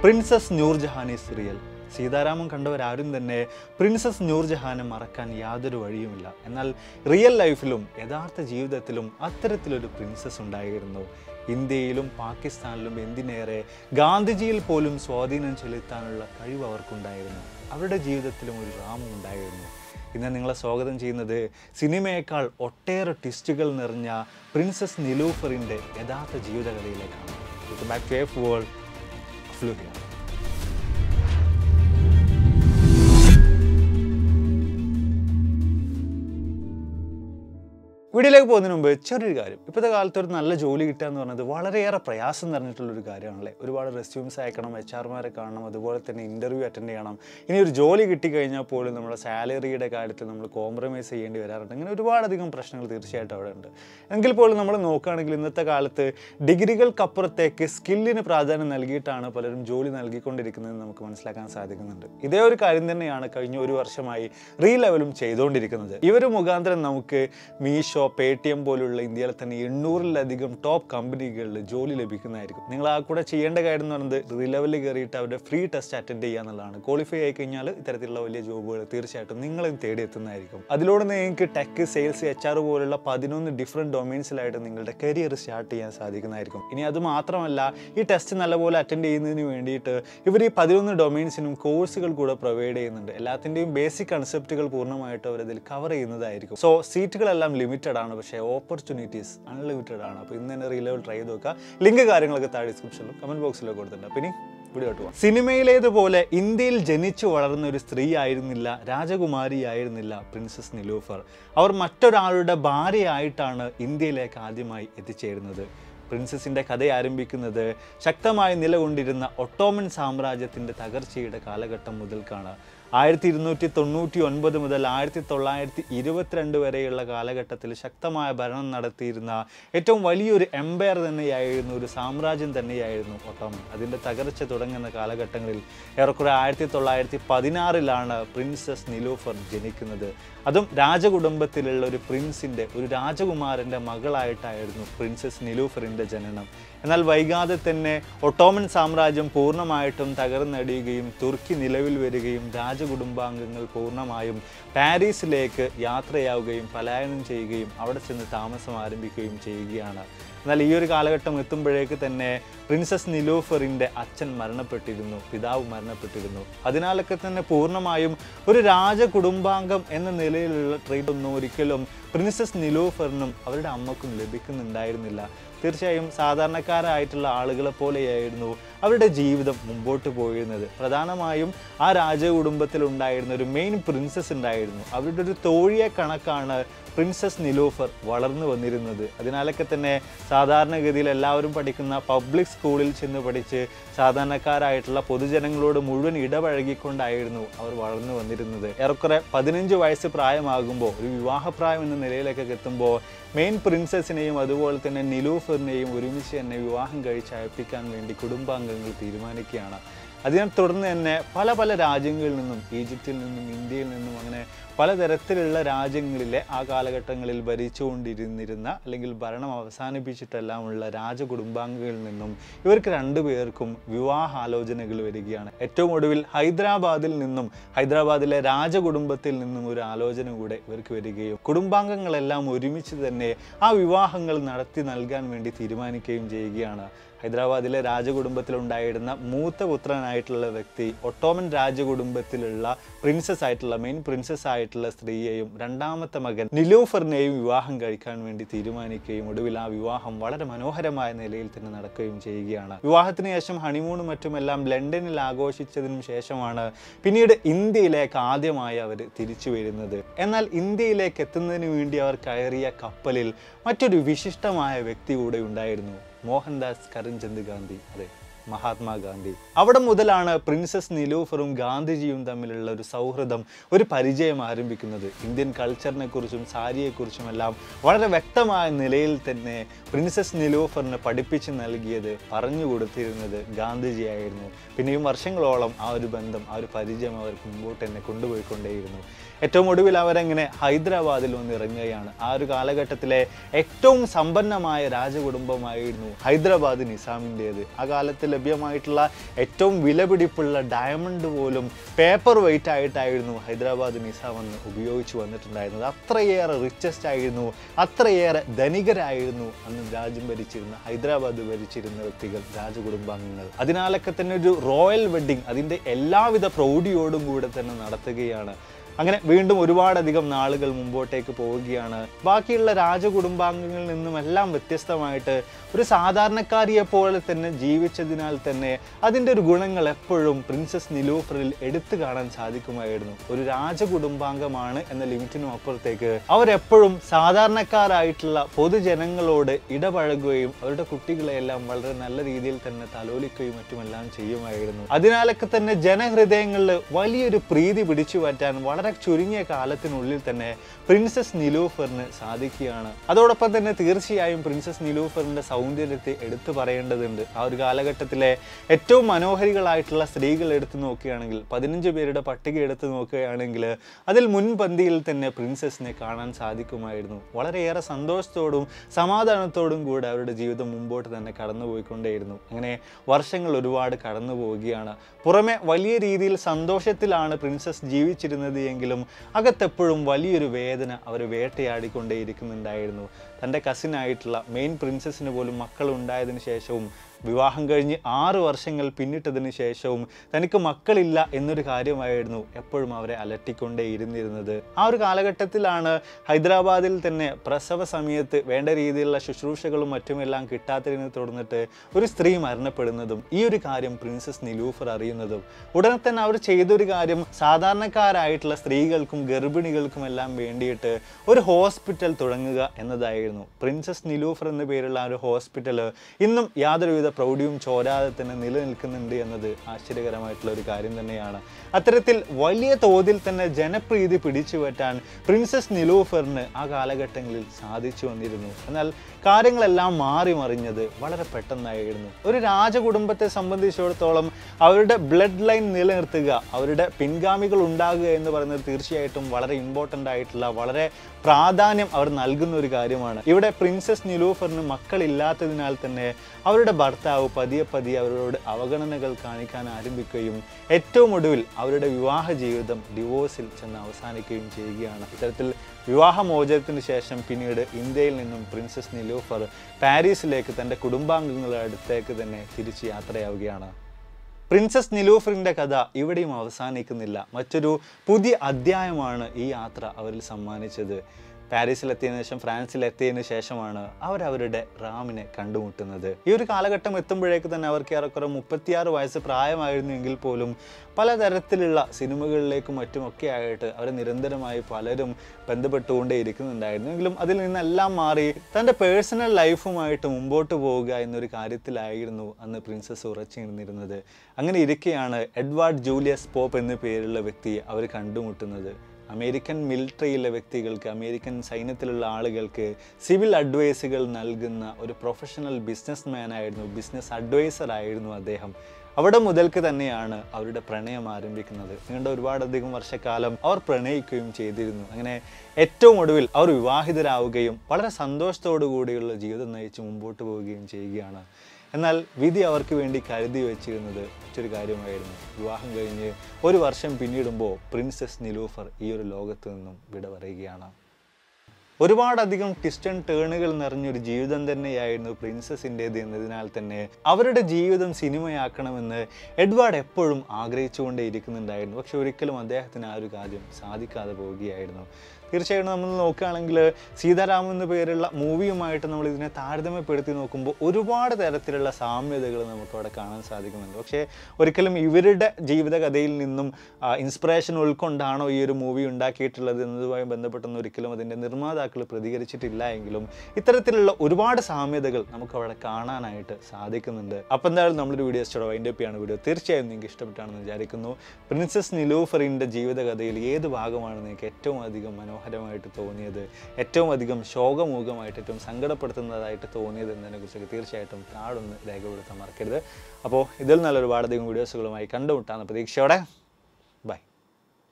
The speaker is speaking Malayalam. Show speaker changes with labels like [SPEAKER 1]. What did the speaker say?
[SPEAKER 1] princess Noorjahan is real Seetharaman കണ്ടവരാരും തന്നെ പ്രിൻസസ് നൂർജഹാനെ മറക്കാൻ യാതൊരു വഴിയുമില്ല എന്നാൽ റിയൽ ലൈഫിലും യഥാർത്ഥ ജീവിതത്തിലും അത്തരത്തിലൊരു പ്രിൻസസ് ഉണ്ടായിരുന്നു ഇന്ത്യയിലും പാകിസ്ഥാനിലും എന്തിനേറെ ഗാന്ധിജിയിൽ പോലും സ്വാധീനം ചെലുത്താനുള്ള കഴിവ് അവർക്കുണ്ടായിരുന്നു അവരുടെ ജീവിതത്തിലും ഒരു റാമും ഉണ്ടായിരുന്നു ഇന്ന് നിങ്ങളെ സ്വാഗതം ചെയ്യുന്നത് സിനിമയേക്കാൾ ഒട്ടേറെ ട്വിസ്റ്റുകൾ നിറഞ്ഞ പ്രിൻസസ് നിലൂഫറിൻ്റെ യഥാർത്ഥ ജീവിതകഥയിലേക്കാണ് ബാക്ക് ടു എഫ് വേൾഡ് ഫ്ലൂഹിയ വീഡിയോയിലേക്ക് പോകുന്നതിന് മുമ്പ് ചെറിയൊരു കാര്യം ഇപ്പോഴത്തെ കാലത്ത് ഒരു നല്ല ജോലി കിട്ടുക എന്ന് പറയുന്നത് വളരെയേറെ പ്രയാസം നിറഞ്ഞിട്ടുള്ളൊരു കാര്യമാണല്ലേ ഒരുപാട് റെസ്യൂംസ് അയക്കണം എച്ച് ആർമാരെ കാണണം അതുപോലെ തന്നെ ഇൻ്റർവ്യൂ അറ്റൻഡ് ചെയ്യണം ഇനി ഒരു ജോലി കിട്ടിക്കഴിഞ്ഞാൽ പോലും നമ്മുടെ സാലറിയുടെ കാര്യത്തിൽ നമ്മൾ കോംപ്രമൈസ് ചെയ്യേണ്ടി വരാറുണ്ട് ഇങ്ങനെ ഒരുപാടധികം പ്രശ്നങ്ങൾ തീർച്ചയായിട്ടും അവിടെ ഉണ്ട് എങ്കിൽ പോലും നമ്മൾ നോക്കുകയാണെങ്കിൽ ഇന്നത്തെ കാലത്ത് ഡിഗ്രികൾക്കപ്പുറത്തേക്ക് സ്കില്ലിന് പ്രാധാന്യം നൽകിയിട്ടാണ് പലരും ജോലി നൽകിക്കൊണ്ടിരിക്കുന്നത് നമുക്ക് മനസ്സിലാക്കാൻ സാധിക്കുന്നുണ്ട് ഇതേ ഒരു കാര്യം തന്നെയാണ് കഴിഞ്ഞ ഒരു വർഷമായി റീ ലെവലും ചെയ്തുകൊണ്ടിരിക്കുന്നത് ഇവർ മുഖാന്തരം നമുക്ക് മീഷോ പേ ടി എം പോലുള്ള ഇന്ത്യയിലെ തന്നെ എണ്ണൂറിലധികം ടോപ്പ് കമ്പനികളിൽ ജോലി ലഭിക്കുന്നതായിരിക്കും നിങ്ങൾ ആ കൂടെ ചെയ്യേണ്ട കാര്യം എന്ന് പറയുന്നത് റീ ലെവലിൽ കയറിയിട്ട് അവരുടെ ഫ്രീ ടെസ്റ്റ് അറ്റൻഡ് ചെയ്യുക എന്നുള്ളതാണ് ക്വാളിഫൈ ആയി കഴിഞ്ഞാൽ ഇത്തരത്തിലുള്ള വലിയ ജോബുകൾ തീർച്ചയായിട്ടും നിങ്ങളെ തേടി എത്തുന്നതായിരിക്കും അതിലൂടെ നിങ്ങൾക്ക് ടെക് സെയിൽസ് എച്ച് ആർ പോലുള്ള പതിനൊന്ന് ഡിഫറെൻറ്റ് ഡൊമൈൻസിലായിട്ട് നിങ്ങളുടെ കരിയർ സ്റ്റാർട്ട് ചെയ്യാൻ സാധിക്കുന്നതായിരിക്കും ഇനി അത് മാത്രമല്ല ഈ ടെസ്റ്റ് നല്ലപോലെ അറ്റൻഡ് ചെയ്യുന്നതിന് വേണ്ടിയിട്ട് ഇവർ ഈ പതിനൊന്ന് ഡൊമൈൻസിനും കോഴ്സുകൾ കൂടെ പ്രൊവൈഡ് ചെയ്യുന്നുണ്ട് എല്ലാത്തിൻ്റെയും ബേസിക് കൺസെപ്റ്റുകൾ പൂർണ്ണമായിട്ട് അവർ അതിൽ കവർ ചെയ്യുന്നതായിരിക്കും സോ സീറ്റുകളെല്ലാം ലിമിറ്റഡ് ആണ് പക്ഷേ ഓപ്പർച്യൂണിറ്റീസ് അൺലിമിറ്റഡ് ആണ് അപ്പോൾ ഇന്ന് തന്നെ റീലെവൽ ട്രൈ ചെയ്ത് നോക്കുക ലിങ്ക് കാര്യങ്ങളൊക്കെ താഴെ ഡിസ്ക്രിപ്ഷനിലും കമൻറ്റ് ബോക്സിലും കൊടുത്തിട്ടുണ്ട് അപ്പോൾ ഇനി വീഡിയോ പോവാം സിനിമയിലേതുപോലെ ഇന്ത്യയിൽ ജനിച്ചു വളർന്ന ഒരു സ്ത്രീ ആയിരുന്നില്ല രാജകുമാരി ആയിരുന്നില്ല പ്രിൻസസ് നിലൂഫർ അവർ മറ്റൊരാളുടെ ഭാര്യയായിട്ടാണ് ഇന്ത്യയിലേക്ക് ആദ്യമായി എത്തിച്ചേരുന്നത് പ്രിൻസസിൻ്റെ കഥ ആരംഭിക്കുന്നത് ശക്തമായി നിലകൊണ്ടിരുന്ന ഒട്ടോമൻ സാമ്രാജ്യത്തിൻ്റെ തകർച്ചയുടെ കാലഘട്ടം മുതൽക്കാണ് ആയിരത്തി ഇരുന്നൂറ്റി തൊണ്ണൂറ്റി ഒൻപത് മുതൽ ആയിരത്തി തൊള്ളായിരത്തി ഇരുപത്തിരണ്ട് വരെയുള്ള കാലഘട്ടത്തിൽ ശക്തമായ ഭരണം നടത്തിയിരുന്ന ഏറ്റവും വലിയൊരു എംപയർ തന്നെയായിരുന്നു ഒരു സാമ്രാജ്യം തന്നെയായിരുന്നു ഒട്ടോമൻ അതിൻ്റെ തകർച്ച തുടങ്ങുന്ന കാലഘട്ടങ്ങളിൽ ഏറെക്കുറെ ആയിരത്തി തൊള്ളായിരത്തി പതിനാറിലാണ് പ്രിൻസസ് നിലൂഫർ ജനിക്കുന്നത് അതും രാജകുടുംബത്തിലുള്ള ഒരു പ്രിൻസിൻ്റെ ഒരു രാജകുമാരൻ്റെ മകളായിട്ടായിരുന്നു പ്രിൻസസ് നിലൂഫറിൻ്റെ ജനനം എന്നാൽ വൈകാതെ തന്നെ ഒട്ടോമൻ സാമ്രാജ്യം പൂർണ്ണമായിട്ടും തകർന്നടിയുകയും തുർക്കി നിലവിൽ വരികയും രാജകുടുംബാംഗങ്ങൾ പൂർണ്ണമായും പാരീസിലേക്ക് യാത്രയാവുകയും പലായനം ചെയ്യുകയും അവിടെ ചെന്ന് താമസം ആരംഭിക്കുകയും ചെയ്യുകയാണ് എന്നാൽ ഈ ഒരു കാലഘട്ടം എത്തുമ്പോഴേക്ക് തന്നെ പ്രിൻസസ് നിലൂഫറിൻ്റെ അച്ഛൻ മരണപ്പെട്ടിരുന്നു പിതാവ് മരണപ്പെട്ടിരുന്നു അതിനാലൊക്കെ തന്നെ പൂർണ്ണമായും ഒരു രാജകുടുംബാംഗം എന്ന നിലയിലുള്ള ട്രീറ്റ് ഒന്നും ഒരിക്കലും പ്രിൻസസ് നിലൂഫറിനും അവരുടെ അമ്മക്കും ലഭിക്കുന്നുണ്ടായിരുന്നില്ല തീർച്ചയായും സാധാരണക്കാരായിട്ടുള്ള ആളുകളെ പോലെയായിരുന്നു അവരുടെ ജീവിതം മുമ്പോട്ട് പോയിരുന്നത് പ്രധാനമായും ആ രാജകുടുംബത്തിൽ ഉണ്ടായിരുന്ന ഒരു മെയിൻ പ്രിൻസസ് ഉണ്ടായിരുന്നു അവരുടെ ഒരു തോഴിയെ കണക്കാണ് പ്രിൻസസ് നിലൂഫർ വളർന്നു വന്നിരുന്നത് അതിനാലൊക്കെ തന്നെ സാധാരണഗതിയിൽ എല്ലാവരും പഠിക്കുന്ന പബ്ലിക് സ്കൂളിൽ ചെന്ന് പഠിച്ച് സാധാരണക്കാരായിട്ടുള്ള പൊതുജനങ്ങളോട് മുഴുവൻ ഇടപഴകിക്കൊണ്ടായിരുന്നു അവർ വളർന്നു വന്നിരുന്നത് ഏറെക്കുറെ പതിനഞ്ച് വയസ്സ് പ്രായമാകുമ്പോൾ ഒരു വിവാഹപ്രായം എന്ന നിലയിലേക്കൊക്കെ എത്തുമ്പോൾ മെയിൻ പ്രിൻസസിനെയും അതുപോലെ തന്നെ നിലൂഫറിനെയും ഒരുമിച്ച് തന്നെ വിവാഹം കഴിച്ച് അയപ്പിക്കാൻ വേണ്ടി കുടുംബാംഗങ്ങൾ തീരുമാനിക്കുകയാണ് അതിനെ തുടർന്ന് തന്നെ പല പല രാജ്യങ്ങളിൽ നിന്നും ഈജിപ്തിൽ നിന്നും ഇന്ത്യയിൽ നിന്നും അങ്ങനെ പലതരത്തിലുള്ള രാജ്യങ്ങളിലെ ആ കാലഘട്ടങ്ങളിൽ ഭരിച്ചുകൊണ്ടിരുന്നിരുന്ന അല്ലെങ്കിൽ ഭരണം അവസാനിപ്പിച്ചിട്ടെല്ലാമുള്ള രാജകുടുംബാംഗങ്ങളിൽ നിന്നും ഇവർക്ക് രണ്ടുപേർക്കും വിവാഹാലോചനകൾ വരികയാണ് ഏറ്റവും ഒടുവിൽ ഹൈദരാബാദിൽ നിന്നും ഹൈദരാബാദിലെ രാജകുടുംബത്തിൽ നിന്നും ഒരു ആലോചന കൂടെ ഇവർക്ക് വരികയും കുടുംബാംഗങ്ങളെല്ലാം ഒരുമിച്ച് തന്നെ ആ വിവാഹങ്ങൾ നടത്തി നൽകാൻ വേണ്ടി തീരുമാനിക്കുകയും ചെയ്യുകയാണ് ഹൈദരാബാദിലെ രാജകുടുംബത്തിലുണ്ടായിരുന്ന മൂത്ത പുത്രനായിട്ടുള്ള വ്യക്തി ഒട്ടോമൻ രാജകുടുംബത്തിലുള്ള പ്രിൻസസ് ആയിട്ടുള്ള മെയിൻ പ്രിൻസസ് ആയിട്ടുള്ള സ്ത്രീയെയും രണ്ടാമത്തെ മകൻ നിലൂഫറിനെയും വിവാഹം കഴിക്കാൻ വേണ്ടി തീരുമാനിക്കുകയും ഒടുവിൽ ആ വിവാഹം വളരെ മനോഹരമായ നിലയിൽ തന്നെ നടക്കുകയും ചെയ്യുകയാണ് വിവാഹത്തിന് ശേഷം ഹണിമൂണും മറ്റുമെല്ലാം ലണ്ടനിൽ ആഘോഷിച്ചതിനും ശേഷമാണ് പിന്നീട് ഇന്ത്യയിലേക്ക് ആദ്യമായി അവർ തിരിച്ചു വരുന്നത് എന്നാൽ ഇന്ത്യയിലേക്ക് എത്തുന്നതിന് വേണ്ടി അവർ കയറിയ കപ്പലിൽ മറ്റൊരു വിശിഷ്ടമായ വ്യക്തി കൂടെ ഉണ്ടായിരുന്നു മോഹൻദാസ് കരംചന്ദ് ഗാന്ധി അതെ മഹാത്മാഗാന്ധി അവിടെ മുതലാണ് പ്രിൻസസ് നിലൂഫറും ഗാന്ധിജിയും തമ്മിലുള്ള ഒരു സൗഹൃദം ഒരു പരിചയം ആരംഭിക്കുന്നത് ഇന്ത്യൻ കൾച്ചറിനെ കുറിച്ചും സാരിയെക്കുറിച്ചും എല്ലാം വളരെ വ്യക്തമായ നിലയിൽ തന്നെ പ്രിൻസസ് നിലൂഫറിന് പഠിപ്പിച്ച് നൽകിയത് പറഞ്ഞു കൊടുത്തിരുന്നത് ഗാന്ധിജിയായിരുന്നു പിന്നെയും വർഷങ്ങളോളം ആ ഒരു ബന്ധം ആ ഒരു പരിചയം അവർക്ക് മുമ്പോട്ട് തന്നെ കൊണ്ടുപോയിക്കൊണ്ടേയിരുന്നു ഏറ്റവും ഒടുവിൽ അവരെങ്ങനെ ഹൈദരാബാദിൽ വന്ന് ഇറങ്ങുകയാണ് ആ ഒരു കാലഘട്ടത്തിലെ ഏറ്റവും സമ്പന്നമായ രാജകുടുംബമായിരുന്നു ഹൈദരാബാദ് നിസാമിൻ്റേത് ആ കാലത്ത് ലഭ്യമായിട്ടുള്ള ഏറ്റവും വിലപിടിപ്പുള്ള ഡയമണ്ട് പോലും പേപ്പർ വെയിറ്റ് ആയിട്ടായിരുന്നു ഹൈദരാബാദ് നിസാം അന്ന് ഉപയോഗിച്ച് വന്നിട്ടുണ്ടായിരുന്നത് അത്രയേറെ റിച്ചസ്റ്റ് ആയിരുന്നു അത്രയേറെ ധനികരായിരുന്നു അന്ന് രാജ്യം ഭരിച്ചിരുന്ന ഹൈദരാബാദ് ഭരിച്ചിരുന്ന വ്യക്തികൾ രാജകുടുംബാംഗങ്ങൾ അതിനാലൊക്കെ തന്നെ ഒരു റോയൽ വെഡ്ഡിങ് അതിൻ്റെ എല്ലാവിധ പ്രൗഢിയോടും കൂടെ തന്നെ നടത്തുകയാണ് അങ്ങനെ വീണ്ടും ഒരുപാടധികം നാളുകൾ മുമ്പോട്ടേക്ക് പോവുകയാണ് ബാക്കിയുള്ള രാജകുടുംബാംഗങ്ങളിൽ നിന്നും എല്ലാം വ്യത്യസ്തമായിട്ട് ഒരു സാധാരണക്കാരിയെ പോലെ തന്നെ ജീവിച്ചതിനാൽ തന്നെ അതിൻ്റെ ഒരു ഗുണങ്ങൾ എപ്പോഴും പ്രിൻസസ് നിലൂഫറിൽ എടുത്തു കാണാൻ സാധിക്കുമായിരുന്നു ഒരു രാജകുടുംബാംഗമാണ് എന്ന ലിമിറ്റിനും അപ്പുറത്തേക്ക് അവരെപ്പോഴും സാധാരണക്കാരായിട്ടുള്ള പൊതുജനങ്ങളോട് ഇടപഴകുകയും അവരുടെ കുട്ടികളെയെല്ലാം വളരെ നല്ല രീതിയിൽ തന്നെ തലോലിക്കുകയും മറ്റുമെല്ലാം ചെയ്യുമായിരുന്നു അതിനാലൊക്കെ തന്നെ ജനഹൃദയങ്ങളിൽ വലിയൊരു പ്രീതി പിടിച്ചു പറ്റാൻ വളരെ ചുരുങ്ങിയ കാലത്തിനുള്ളിൽ തന്നെ പ്രിൻസസ് നിലൂഫറിന് സാധിക്കുകയാണ് അതോടൊപ്പം തന്നെ തീർച്ചയായും പ്രിൻസസ് നിലൂഫറിന്റെ സൗന്ദര്യത്തെ എടുത്തു പറയേണ്ടതുണ്ട് ആ ഒരു കാലഘട്ടത്തിലെ ഏറ്റവും മനോഹരികളായിട്ടുള്ള സ്ത്രീകൾ എടുത്തു നോക്കുകയാണെങ്കിൽ പതിനഞ്ച് പേരുടെ പട്ടിക എടുത്തു നോക്കുകയാണെങ്കിൽ അതിൽ മുൻപന്തിയിൽ തന്നെ പ്രിൻസസിനെ കാണാൻ സാധിക്കുമായിരുന്നു വളരെയേറെ സന്തോഷത്തോടും സമാധാനത്തോടും കൂടെ അവരുടെ ജീവിതം മുമ്പോട്ട് തന്നെ കടന്നുപോയിക്കൊണ്ടേയിരുന്നു അങ്ങനെ വർഷങ്ങൾ ഒരുപാട് കടന്നു പോവുകയാണ് പുറമെ വലിയ രീതിയിൽ സന്തോഷത്തിലാണ് പ്രിൻസസ് ജീവിച്ചിരുന്നത് എങ്കിലും അകത്തെപ്പോഴും വലിയൊരു വേദന അവർ വേട്ടയാടിക്കൊണ്ടേയിരിക്കുന്നുണ്ടായിരുന്നു തൻ്റെ കസിനായിട്ടുള്ള മെയിൻ പ്രിൻസസിന് പോലും മക്കൾ ഉണ്ടായതിനു ശേഷവും വിവാഹം കഴിഞ്ഞ് ആറ് വർഷങ്ങൾ പിന്നിട്ടതിന് ശേഷവും തനിക്ക് മക്കളില്ല എന്നൊരു കാര്യമായിരുന്നു എപ്പോഴും അവരെ അലട്ടിക്കൊണ്ടേ ഇരുന്നിരുന്നത് ആ ഒരു കാലഘട്ടത്തിലാണ് ഹൈദരാബാദിൽ തന്നെ പ്രസവ സമയത്ത് വേണ്ട രീതിയിലുള്ള ശുശ്രൂഷകളും മറ്റുമെല്ലാം കിട്ടാത്തതിനെ തുടർന്നിട്ട് ഒരു സ്ത്രീ മരണപ്പെടുന്നതും ഈ ഒരു കാര്യം പ്രിൻസസ് നിലൂഫർ അറിയുന്നതും ഉടനെ തന്നെ അവർ ചെയ്തൊരു കാര്യം സാധാരണക്കാരായിട്ടുള്ള സ്ത്രീകൾക്കും ഗർഭിണികൾക്കും എല്ലാം വേണ്ടിയിട്ട് ഒരു ഹോസ്പിറ്റൽ തുടങ്ങുക എന്നതായിരുന്നു പ്രിൻസസ് നിലൂഫർ എന്ന പേരുള്ള ആ ഒരു ഹോസ്പിറ്റൽ ഇന്നും യാതൊരുവിധ പ്രൗഢിയും ചോരാതെ തന്നെ നിലനിൽക്കുന്നുണ്ട് എന്നത് ആശ്ചര്യകരമായിട്ടുള്ള ഒരു കാര്യം തന്നെയാണ് അത്തരത്തിൽ വലിയ തോതിൽ തന്നെ ജനപ്രീതി പിടിച്ചു പറ്റാൻ പ്രിൻസസ് നിലൂഫറിന് ആ കാലഘട്ടങ്ങളിൽ സാധിച്ചു വന്നിരുന്നു എന്നാൽ കാര്യങ്ങളെല്ലാം മാറി മറിഞ്ഞത് വളരെ പെട്ടെന്നായിരുന്നു ഒരു രാജകുടുംബത്തെ സംബന്ധിച്ചിടത്തോളം അവരുടെ ബ്ലഡ് ലൈൻ നിലനിർത്തുക അവരുടെ പിൻഗാമികൾ ഉണ്ടാകുക എന്ന് പറയുന്നത് തീർച്ചയായിട്ടും വളരെ ഇമ്പോർട്ടൻ്റ് ആയിട്ടുള്ള വളരെ പ്രാധാന്യം അവർ നൽകുന്ന ഒരു കാര്യമാണ് ഇവിടെ പ്രിൻസസ് നിലൂഫറിന് മക്കളില്ലാത്തതിനാൽ തന്നെ അവരുടെ ഭർത്താവ് പതിയെ പതിയെ അവരോട് അവഗണനകൾ കാണിക്കാൻ ആരംഭിക്കുകയും ഏറ്റവും ഒടുവിൽ അവരുടെ വിവാഹ ജീവിതം ഡിവോഴ്സിൽ ചെന്ന് അവസാനിക്കുകയും ചെയ്യുകയാണ് ഇത്തരത്തിൽ വിവാഹമോചനത്തിന് ശേഷം പിന്നീട് ഇന്ത്യയിൽ നിന്നും പ്രിൻസസ് നിലൂഫർ പാരീസിലേക്ക് തൻ്റെ കുടുംബാംഗങ്ങളുടെ അടുത്തേക്ക് തന്നെ തിരിച്ച് യാത്രയാവുകയാണ് പ്രിൻസസ് നിലൂഫറിൻ്റെ കഥ ഇവിടെയും അവസാനിക്കുന്നില്ല മറ്റൊരു പുതിയ അധ്യായമാണ് ഈ യാത്ര അവരിൽ സമ്മാനിച്ചത് പാരീസിലെത്തിയതിനു ശേഷം ഫ്രാൻസിലെത്തിയതിനു ശേഷമാണ് അവർ അവരുടെ റാമിനെ കണ്ടുമുട്ടുന്നത് ഈ ഒരു കാലഘട്ടം എത്തുമ്പോഴേക്ക് തന്നെ അവർക്ക് ഏറെക്കുറെ മുപ്പത്തിയാറ് വയസ്സ് പ്രായമായിരുന്നെങ്കിൽ പലതരത്തിലുള്ള സിനിമകളിലേക്കും മറ്റുമൊക്കെ ആയിട്ട് അവർ നിരന്തരമായി പലരും ബന്ധപ്പെട്ടുകൊണ്ടേ ഇരിക്കുന്നുണ്ടായിരുന്നു എങ്കിലും അതിൽ നിന്നെല്ലാം മാറി തൻ്റെ പേഴ്സണൽ ലൈഫുമായിട്ട് മുമ്പോട്ട് പോവുക എന്നൊരു കാര്യത്തിലായിരുന്നു അന്ന് പ്രിൻസസ് ഉറച്ചു നിന്നിരുന്നത് അങ്ങനെ ഇരിക്കെയാണ് എഡ്വാർഡ് ജൂലിയസ് പോപ്പ് എന്ന പേരുള്ള വ്യക്തിയെ അവർ കണ്ടുമുട്ടുന്നത് അമേരിക്കൻ മിലിറ്ററിയിലെ വ്യക്തികൾക്ക് അമേരിക്കൻ സൈന്യത്തിലുള്ള ആളുകൾക്ക് സിവിൽ അഡ്വൈസുകൾ നൽകുന്ന ഒരു പ്രൊഫഷണൽ ബിസിനസ് മാൻ ആയിരുന്നു ബിസിനസ് അഡ്വൈസർ ആയിരുന്നു അദ്ദേഹം അവിടെ മുതൽക്ക് തന്നെയാണ് അവരുടെ പ്രണയം ആരംഭിക്കുന്നത് നീണ്ട ഒരുപാടധികം വർഷക്കാലം അവർ പ്രണയിക്കുകയും ചെയ്തിരുന്നു അങ്ങനെ ഏറ്റവും ഒടുവിൽ അവർ വിവാഹിതരാവുകയും വളരെ സന്തോഷത്തോടു കൂടിയുള്ള ജീവിതം നയിച്ച് മുമ്പോട്ട് പോവുകയും ചെയ്യുകയാണ് എന്നാൽ വിധി അവർക്ക് വേണ്ടി കരുതി വെച്ചിരുന്നത് മറ്റൊരു കാര്യമായിരുന്നു വിവാഹം കഴിഞ്ഞ് ഒരു വർഷം പിന്നിടുമ്പോൾ പ്രിൻസസ് നിലൂഫർ ഈ ഒരു ലോകത്ത് നിന്നും വിട പറയുകയാണ് ഒരുപാടധികം ട്വിസ്റ്റ് ആൻഡ് ടേണുകൾ നിറഞ്ഞൊരു ജീവിതം തന്നെയായിരുന്നു പ്രിൻസസിൻ്റേത് എന്നതിനാൽ തന്നെ അവരുടെ ജീവിതം സിനിമയാക്കണമെന്ന് എഡ്വാർഡ് എപ്പോഴും ആഗ്രഹിച്ചുകൊണ്ടേ ഇരിക്കുന്നുണ്ടായിരുന്നു പക്ഷെ ഒരിക്കലും അദ്ദേഹത്തിന് ആ ഒരു കാര്യം സാധിക്കാതെ പോവുകയായിരുന്നു തീർച്ചയായിട്ടും നമ്മൾ നോക്കുകയാണെങ്കിൽ സീതാരാമൻ എന്ന പേരുള്ള മൂവിയുമായിട്ട് നമ്മൾ ഇതിനെ താരതമ്യപ്പെടുത്തി നോക്കുമ്പോൾ ഒരുപാട് തരത്തിലുള്ള സാമ്യതകൾ നമുക്ക് അവിടെ കാണാൻ സാധിക്കുന്നുണ്ട് പക്ഷേ ഒരിക്കലും ഇവരുടെ ജീവിതകഥയിൽ നിന്നും ഇൻസ്പിറേഷൻ ഉൾക്കൊണ്ടാണോ ഈ ഒരു മൂവി ഉണ്ടാക്കിയിട്ടുള്ളത് എന്നതുമായി ബന്ധപ്പെട്ടൊന്നും ഒരിക്കലും അതിൻ്റെ നിർമ്മാതാക്കൾ പ്രതികരിച്ചിട്ടില്ല എങ്കിലും ഇത്തരത്തിലുള്ള ഒരുപാട് സാമ്യതകൾ നമുക്ക് അവിടെ കാണാനായിട്ട് സാധിക്കുന്നുണ്ട് അപ്പോൾ എന്തായാലും നമ്മളൊരു വീഡിയോ സ്റ്റോടെ വൈൻഡ് അപ്പ് ചെയ്യാണ് വീഡിയോ തീർച്ചയായും നിങ്ങൾക്ക് ഇഷ്ടപ്പെട്ടാണെന്ന് വിചാരിക്കുന്നു പ്രിൻസസ് നിലൂഫറിൻ്റെ ജീവിതകഥയിൽ ഏത് ഭാഗമാണ് നിങ്ങൾക്ക് ഏറ്റവും അധികം മനോഹരമായിട്ട് തോന്നിയത് ഏറ്റവും അധികം ശോകമൂഖമായിട്ട് ഏറ്റവും സങ്കടപ്പെടുത്തുന്നതായിട്ട് തോന്നിയത് എന്നതിനെക്കുറിച്ചൊക്കെ തീർച്ചയായിട്ടും താഴൊന്ന് രേഖപ്പെടുത്താൻ മറക്കരുത് അപ്പോൾ ഇതിൽ നല്ല ഒരുപാടധികം വീഡിയോസുകളുമായി കണ്ടുമുട്ടാണ് പ്രതീക്ഷയോടെ